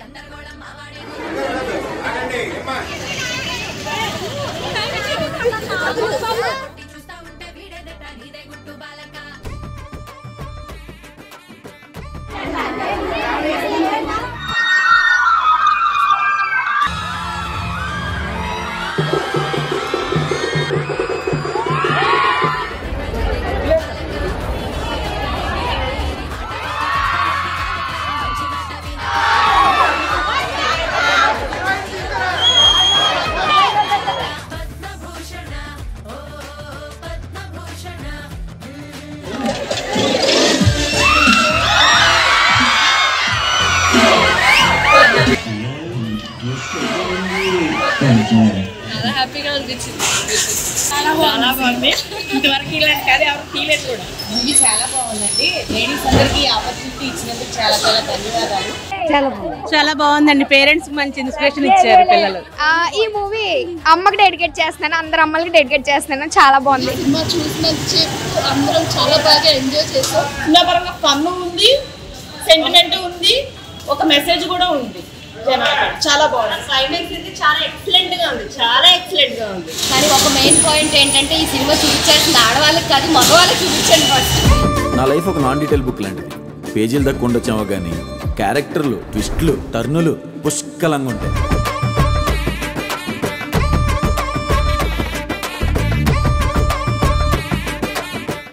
చాలా హ్యాపీగా అనిపించింది చాలా బాగుంది ఇంతవరకు ఇలాంటి కాదు ఎవరు తీయలేదు కూడా మూవీ చాలా బాగుందండి లేడీస్ అందరికీ ఆపర్చునిటీ ఇచ్చినందుకు చాలా చాలా ధన్యవాదాలు చాలా బాగుందండి పేరెంట్స్ మంచి ఇన్స్పిరేషన్ ఇచ్చారు పిల్లలు ఆ, ఈ మూవీ అమ్మకి డెడికేట్ చేస్తున్నాను అందరు అమ్మలకి డెడికేట్ చేస్తున్నాను చాలా బాగుంది సినిమా చూసినంతసేపు అందరం చాలా బాగా ఎంజాయ్ చేసాం సినిమా పరంగా ఫన్ ఉంది సెంటిమెంట్ ఉంది ఒక మెసేజ్ కూడా ఉంది జనాలకి. చాలా బాగుంది క్లైమాక్స్ అయితే చాలా ఎక్సలెంట్ గా ఉంది చాలా ఎక్సలెంట్ గా ఉంది కానీ ఒక మెయిన్ పాయింట్ ఏంటంటే ఈ సినిమా చూపించాల్సిన ఆడవాళ్ళకి కాదు మగవాళ్ళకి చూపించండి ఫస్ట్ నా లైఫ్ ఒక నాన్ డీటెయిల్ బుక్ లాంటిది పేజీలు తక్కువ ఉండొచ్చామో కానీ క్యారెక్టర్లు ట్విస్ట్లు టర్నులు పుష్కలంగా ఉంటాయి